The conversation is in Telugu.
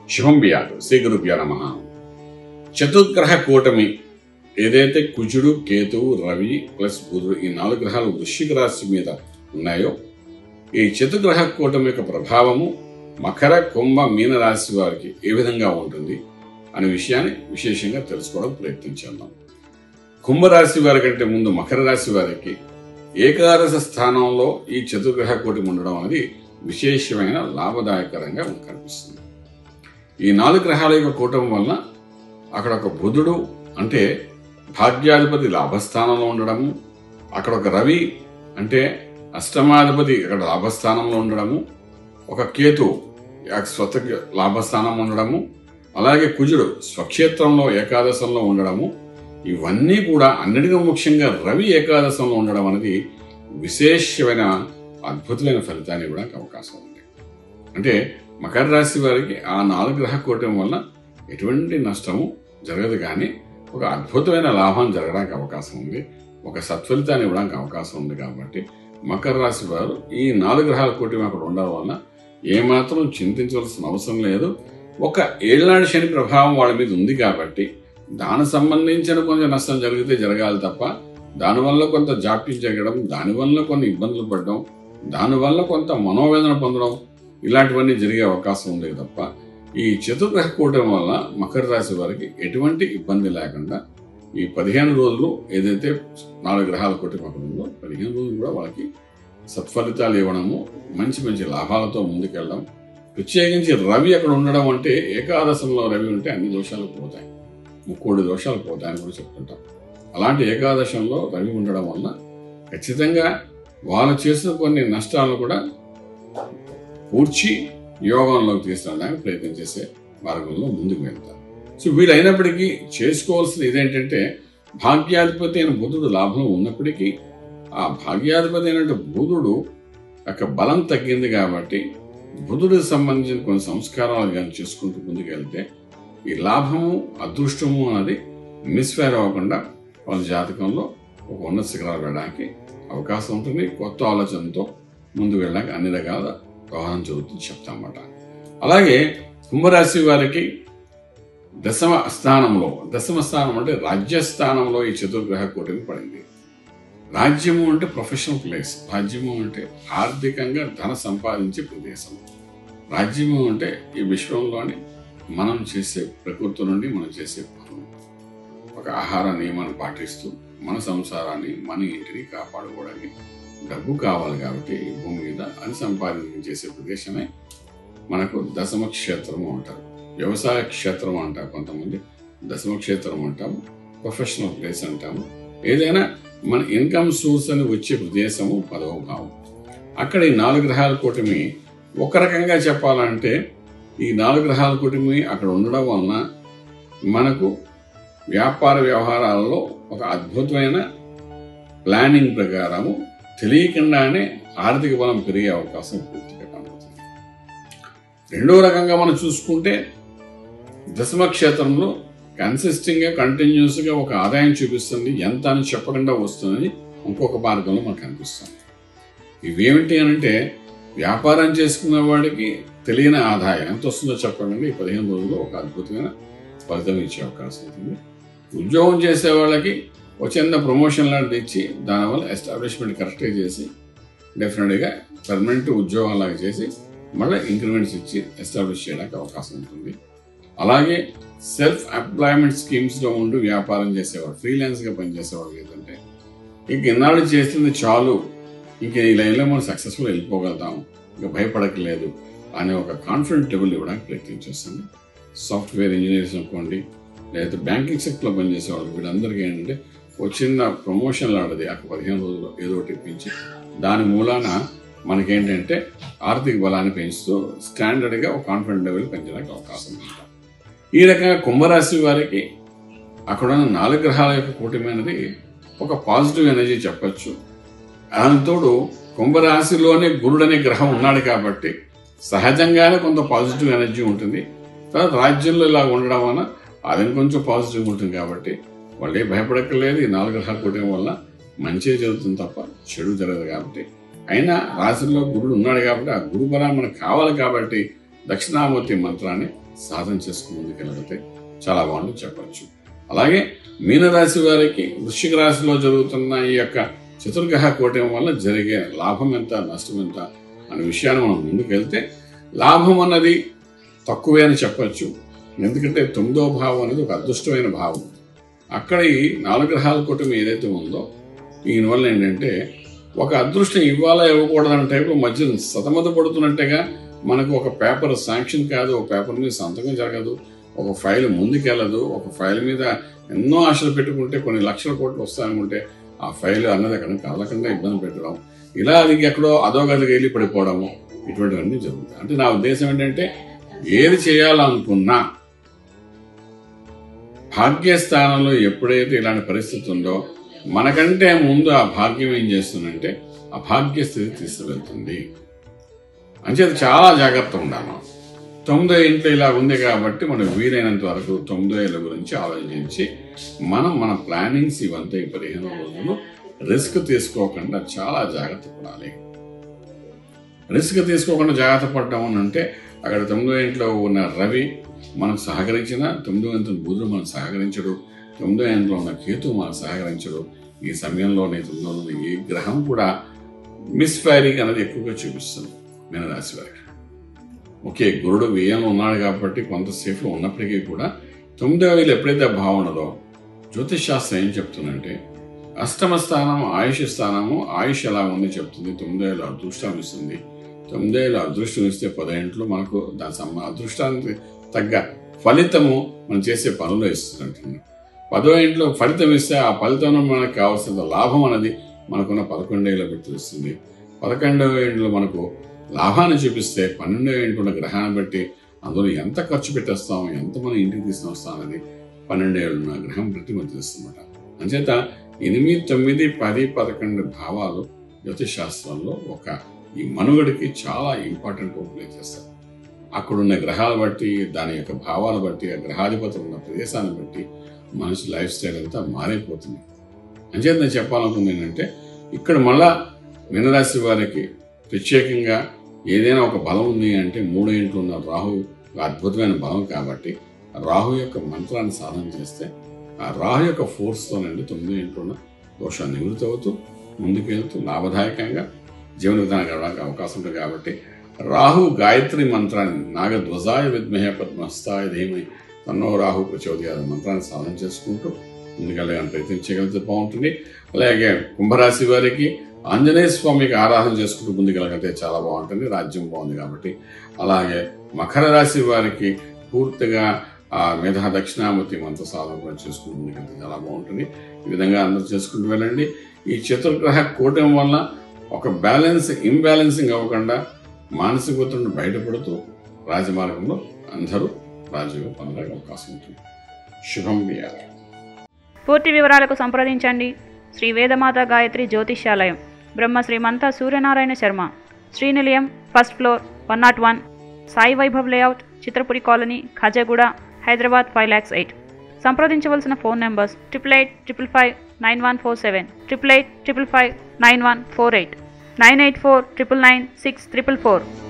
శుభం బియాదు శ్రీ గురుభ్యో నమ చతుర్గ్రహ కూటమి ఏదైతే కుజుడు కేతువు రవి ప్లస్ బుధుడు ఈ నాలుగు గ్రహాలు వృశ్చిక రాశి మీద ఉన్నాయో ఈ చతుర్గ్రహ కూటమి యొక్క ప్రభావము మకర కుంభ మీన రాశి వారికి ఏ విధంగా ఉంటుంది అనే విషయాన్ని విశేషంగా తెలుసుకోవడం ప్రయత్నం చేద్దాం కుంభరాశి వారి కంటే ముందు మకర రాశి వారికి ఏకాదశ స్థానంలో ఈ చతుర్గ్రహ కూటమి ఉండడం అనేది విశేషమైన లాభదాయకరంగా మనకు కనిపిస్తుంది ఈ నాలుగు గ్రహాల యొక్క కూటమి వలన అక్కడ ఒక బుధుడు అంటే భాగ్యాధిపతి లాభస్థానంలో ఉండడము అక్కడ ఒక రవి అంటే అష్టమాధిపతి అక్కడ లాభస్థానంలో ఉండడము ఒక కేతు స్వత లాభస్థానం ఉండడము అలాగే కుజుడు స్వక్షేత్రంలో ఏకాదశంలో ఉండడము ఇవన్నీ కూడా అన్నిటికీ ముఖ్యంగా రవి ఏకాదశంలో ఉండడం అనేది విశేషమైన అద్భుతమైన ఫలితాన్ని ఇవ్వడానికి అవకాశం ఉంది అంటే మకర రాశి వారికి ఆ నాలుగు గ్రహ కూటమి వల్ల ఎటువంటి నష్టము జరగదు కానీ ఒక అద్భుతమైన లాభం జరగడానికి అవకాశం ఉంది ఒక సత్ఫలితాన్ని ఇవ్వడానికి అవకాశం ఉంది కాబట్టి మకర రాశి వారు ఈ నాలుగు గ్రహాల కూటమి అక్కడ ఉండడం వలన ఏమాత్రం చింతించవలసిన అవసరం లేదు ఒక ఏళ్ళనాడు శని ప్రభావం వాళ్ళ మీద ఉంది కాబట్టి దానికి సంబంధించిన కొంచెం నష్టం జరిగితే జరగాలి తప్ప దానివల్ల కొంత జాప్యం జరగడం దానివల్ల కొన్ని ఇబ్బందులు పడడం దానివల్ల కొంత మనోవేదన పొందడం ఇలాంటివన్నీ జరిగే అవకాశం ఉంది తప్ప ఈ చతుర్గ్రహ కూటమి వల్ల మకర రాశి వారికి ఎటువంటి ఇబ్బంది లేకుండా ఈ పదిహేను రోజులు ఏదైతే నాలుగు గ్రహాల కూటమి అక్కడ ఉందో పదిహేను రోజులు కూడా వాళ్ళకి సత్ఫలితాలు ఇవ్వడము మంచి మంచి లాభాలతో ముందుకెళ్ళడం ప్రత్యేకించి రవి అక్కడ ఉండడం అంటే ఏకాదశంలో రవి ఉంటే అన్ని దోషాలు పోతాయి ముక్కోడి దోషాలు పోతాయని కూడా చెప్తుంటాం అలాంటి ఏకాదశంలో రవి ఉండడం వల్ల ఖచ్చితంగా వాళ్ళు చేసిన కొన్ని నష్టాలను కూడా పూడ్చి యోగంలోకి తీసుకురావడానికి ప్రయత్నం చేసే మార్గంలో ముందుకు వెళ్తారు సో వీళ్ళు అయినప్పటికీ చేసుకోవాల్సింది ఇదేంటంటే భాగ్యాధిపతి అయిన బుధుడు లాభం ఉన్నప్పటికీ ఆ భాగ్యాధిపతి అయినట్టు బుధుడు యొక్క బలం తగ్గింది కాబట్టి బుధుడికి సంబంధించిన కొన్ని సంస్కారాలు కానీ చేసుకుంటూ ముందుకెళ్తే ఈ లాభము అదృష్టము అనేది మిస్ఫైర్ అవ్వకుండా వాళ్ళ జాతకంలో ఒక ఉన్నత శిఖరాలు వెళ్ళడానికి అవకాశం ఉంటుంది కొత్త ఆలోచనతో ముందుకు వెళ్ళడానికి అన్ని రకాల వ్యవహారం జరుగుతుంది చెప్తామన్నమాట అలాగే కుంభరాశి వారికి దశమ స్థానంలో దశమ స్థానం అంటే రాజ్యస్థానంలో ఈ చతుర్గ్రహ కూటమి పడింది రాజ్యము అంటే ప్రొఫెషనల్ ప్లేస్ రాజ్యము అంటే ఆర్థికంగా ధన సంపాదించే ప్రదేశం రాజ్యము అంటే ఈ విశ్వంలోని మనం చేసే ప్రకృతి నుండి మనం చేసే పనులు ఒక ఆహార నియమాన్ని పాటిస్తూ మన సంసారాన్ని మన ఇంటిని కాపాడుకోవడానికి డబ్బు కావాలి కాబట్టి ఈ భూమి మీద అది సంపాదించి చేసే ప్రదేశమే మనకు దశమ క్షేత్రము అంటారు వ్యవసాయ క్షేత్రం అంటారు కొంతమంది దశమ క్షేత్రం అంటాము ప్రొఫెషనల్ ప్లేస్ అంటాము ఏదైనా మన ఇన్కమ్ సోర్స్ అని వచ్చే ప్రదేశము పదవ భావం అక్కడ ఈ నాలుగు గ్రహాల కూటమి ఒక రకంగా చెప్పాలంటే ఈ నాలుగు గ్రహాల కూటమి అక్కడ ఉండడం వలన మనకు వ్యాపార వ్యవహారాలలో ఒక అద్భుతమైన ప్లానింగ్ ప్రకారము తెలియకుండానే ఆర్థిక బలం పెరిగే అవకాశం పూర్తిగా కనబడుతుంది రెండో రకంగా మనం చూసుకుంటే దశమ క్షేత్రంలో కన్సిస్టింగ్గా కంటిన్యూస్గా ఒక ఆదాయం చూపిస్తుంది ఎంత అని చెప్పకుండా వస్తుందని ఇంకొక మార్గంలో మనకు కనిపిస్తుంది ఇవేమిటి అని అంటే వ్యాపారం చేసుకున్న వాడికి తెలియని ఆదాయం ఎంత వస్తుందో చెప్పకుండా ఈ పదిహేను రోజుల్లో ఒక అద్భుతమైన ఫలితం ఇచ్చే అవకాశం ఉంటుంది ఉద్యోగం చేసే వాళ్ళకి ఒక చిన్న ప్రమోషన్ లాంటిది ఇచ్చి దానివల్ల ఎస్టాబ్లిష్మెంట్ కరెక్ట్గా చేసి డెఫినెట్గా పర్మనెంట్ ఉద్యోగం లాగా చేసి మళ్ళీ ఇంక్రిమెంట్స్ ఇచ్చి ఎస్టాబ్లిష్ చేయడానికి అవకాశం ఉంటుంది అలాగే సెల్ఫ్ ఎంప్లాయ్మెంట్ స్కీమ్స్లో ఉండి వ్యాపారం చేసేవాడు ఫ్రీలాన్స్గా పనిచేసేవాడు ఏంటంటే ఇంక ఇన్నాళ్ళు చేసింది చాలు ఇంక ఈ లైన్లో మనం సక్సెస్ఫుల్ వెళ్ళిపోగలుగుతాం ఇంకా భయపడకలేదు అనే ఒక కాన్ఫిడెంట్ లెవెల్ ఇవ్వడానికి ప్రయత్నం చేస్తుంది సాఫ్ట్వేర్ ఇంజనీర్స్ అనుకోండి లేదా బ్యాంకింగ్ సెక్టర్లో పనిచేసేవాళ్ళు వీళ్ళందరికీ ఏంటంటే ఒక చిన్న ప్రమోషన్ లాంటిది అక్కడ పదిహేను రోజులు ఏదో ఒకటి ఇప్పించి దాని మూలాన మనకేంటంటే ఆర్థిక బలాన్ని పెంచుతూ స్టాండర్డ్గా ఒక కాన్ఫిడెంట్ లెవెల్ పెంచడానికి అవకాశం ఉంది ఈ రకంగా కుంభరాశి వారికి అక్కడ ఉన్న నాలుగు గ్రహాల యొక్క కూటమి అనేది ఒక పాజిటివ్ ఎనర్జీ చెప్పచ్చు దానితోడు కుంభరాశిలోనే గురుడు అనే గ్రహం ఉన్నాడు కాబట్టి సహజంగానే కొంత పాజిటివ్ ఎనర్జీ ఉంటుంది తర్వాత రాజ్యంలో ఇలా ఉండడం వలన అది కొంచెం పాజిటివ్ ఉంటుంది కాబట్టి వాళ్ళే భయపడక్కర్లేదు ఈ నాలుగు గ్రహాల కూటమి వల్ల మంచి జరుగుతుంది తప్ప చెడు జరగదు కాబట్టి అయినా రాశిలో గురుడు ఉన్నాడు కాబట్టి ఆ గురు బలం మనకు కావాలి కాబట్టి దక్షిణామూర్తి మంత్రాన్ని సాధన చేసుకుని ముందుకెళ్ళగలిగితే చాలా బాగుంటుంది చెప్పచ్చు అలాగే మీనరాశి వారికి వృశ్చిక రాశిలో జరుగుతున్న ఈ యొక్క చతుర్గ్రహ కూటమి వల్ల జరిగే లాభం ఎంత నష్టం ఎంత అనే విషయాన్ని మనం ముందుకెళ్తే లాభం అన్నది తక్కువే అని చెప్పచ్చు ఎందుకంటే తొమ్మిదో భావం అనేది ఒక అదృష్టమైన భావం అక్కడ ఈ నాలుగు గ్రహాల కూటమి ఏదైతే ఉందో దీనివల్ల ఏంటంటే ఒక అదృష్టం ఇవ్వాలా ఇవ్వకూడదన్న టైప్లో మధ్య సతమత పడుతున్నట్టుగా మనకు ఒక పేపర్ శాంక్షన్ కాదు ఒక పేపర్ మీద సంతకం జరగదు ఒక ఫైల్ ముందుకెళ్ళదు ఒక ఫైల్ మీద ఎన్నో ఆశలు పెట్టుకుంటే కొన్ని లక్షల కోట్లు వస్తాయనుకుంటే ఆ ఫైల్ అన్నది అక్కడ కదలకుండా ఇబ్బంది పెట్టడం ఇలా అది ఎక్కడో అదో గదికి వెళ్ళి పడిపోవడము ఇటువంటివన్నీ జరుగుతాయి అంటే నా ఉద్దేశం ఏంటంటే ఏది చేయాలనుకున్నా భాగ్యస్థానంలో ఎప్పుడైతే ఇలాంటి పరిస్థితి ఉందో మనకంటే ముందు ఆ భాగ్యం ఏం చేస్తుందంటే ఆ భాగ్య స్థితి తీసుకువెళ్తుంది అంచేత చాలా జాగ్రత్త ఉండాలి తొమ్మిదో ఇంట్లో ఇలా ఉంది కాబట్టి మనం వీలైనంత వరకు తొమ్మిదో ఏళ్ళ గురించి ఆలోచించి మనం మన ప్లానింగ్స్ ఇవంతా ఈ పదిహేను రోజులు రిస్క్ తీసుకోకుండా చాలా జాగ్రత్త పడాలి రిస్క్ తీసుకోకుండా జాగ్రత్త పడడం అని అంటే అక్కడ తొమ్మిదో ఇంట్లో ఉన్న రవి మనకు సహకరించిన తొమ్మిదో ఇంట్లో బుధుడు మనకు సహకరించడు తొమ్మిదో ఇంట్లో ఉన్న కేతు మనకు సహకరించడు ఈ సమయంలోనే తొమ్మిదో ఉన్న ఏ గ్రహం కూడా మిస్ఫైరింగ్ అనేది ఎక్కువగా చూపిస్తుంది మీనరాశి వారికి ఓకే గురుడు వ్యయంలో ఉన్నాడు కాబట్టి కొంత సేఫ్లో ఉన్నప్పటికీ కూడా తొమ్మిదవ వేలు ఎప్పుడైతే భావనలో జ్యోతిష్ శాస్త్రం ఏం చెప్తుందంటే అష్టమ స్థానం ఆయుష్ స్థానము ఆయుష్ ఎలా ఉంది చెప్తుంది తొమ్మిదో ఏళ్ళు అదృష్టం ఇస్తుంది తొమ్మిదో ఏళ్ళు అదృష్టం ఇస్తే పదేంట్లో మనకు దాని సమ అదృష్టానికి తగ్గ ఫలితము మనం చేసే పనులు ఇస్తున్నట్టు పదో ఇంట్లో ఫలితం ఇస్తే ఆ ఫలితంలో మనకు కావాల్సిన లాభం అనేది మనకున్న పదకొండేళ్ళ బట్టి ఇస్తుంది పదకొండవ ఇంట్లో మనకు లాభాన్ని చూపిస్తే పన్నెండవ ఇంట్లో ఉన్న గ్రహాన్ని బట్టి అందులో ఎంత ఖర్చు పెట్టేస్తాం ఎంత మనం ఇంటికి తీసుకుని వస్తాం అనేది పన్నెండేళ్ళు ఉన్న గ్రహం బట్టి మనకు తెలుస్తుందన్నమాట అంచేత ఎనిమిది తొమ్మిది పది పదకొండు భావాలు జ్యోతిష్ శాస్త్రంలో ఒక ఈ మనుగడికి చాలా ఇంపార్టెంట్ రోల్ ప్లే చేస్తారు అక్కడున్న గ్రహాలు బట్టి దాని యొక్క భావాలు బట్టి ఆ గ్రహాధిపతులు ఉన్న ప్రదేశాన్ని బట్టి మనిషి లైఫ్ స్టైల్ అంతా మారైపోతుంది అంచేత నేను చెప్పాలనుకుంది ఏంటంటే ఇక్కడ మళ్ళా మీనరాశి వారికి ప్రత్యేకంగా ఏదైనా ఒక బలం ఉంది అంటే మూడో ఇంట్లో ఉన్న రాహు ఒక అద్భుతమైన బలం కాబట్టి ఆ రాహు యొక్క మంత్రాన్ని సాధన చేస్తే ఆ రాహు యొక్క ఫోర్స్తోనండి తొమ్మిదో ఇంట్లో ఉన్న దోషాన్ని నివృత్తి అవుతూ ముందుకెళ్తూ లాభదాయకంగా జీవన విధానం గడవడానికి అవకాశం ఉంటుంది కాబట్టి రాహు గాయత్రి మంత్రాన్ని నాగధ్వజాయ విద్మహే పద్మస్తాయ ధీమై తన్నో రాహు ప్రచోదయాల మంత్రాన్ని సాధన చేసుకుంటూ ముందుకెళ్ళడానికి ప్రయత్నం చేయగలిగితే బాగుంటుంది అలాగే కుంభరాశి వారికి ఆంజనేయ స్వామికి ఆరాధన చేసుకుంటూ ముందుకెళ్ళగలిగితే చాలా బాగుంటుంది రాజ్యం బాగుంది కాబట్టి అలాగే మకర రాశి వారికి పూర్తిగా ఆ మేధా దక్షిణామూర్తి మంత్ర సాధన కూడా చేసుకుంటూ ముందుకెళ్తే చాలా బాగుంటుంది ఈ విధంగా అందరూ చేసుకుంటూ వెళ్ళండి ఈ చతుర్గ్రహ కూటమి వల్ల ఒక బ్యాలెన్స్ ఇంబ్యాలెన్సింగ్ అవ్వకుండా మానసిక ఒత్తిడిని బయటపడుతూ రాజమార్గంలో అందరూ రాజయోగ పొందడానికి అవకాశం ఉంటుంది శుభం బియాలి పూర్తి వివరాలకు సంప్రదించండి Shri Vedamata Gayatri Jyotishyalayam Brahma Srimanta Suryanarayana Sharma Srinilayam first floor one nought one Sai Vaibhav layout Chitrapuri colony Khajaguda Hyderabad five lakhs eight సంప్రదించవలసిన phone numbers triple eight triple five nine one four seven triple eight triple five nine one four eight nine eight four triple nine six triple four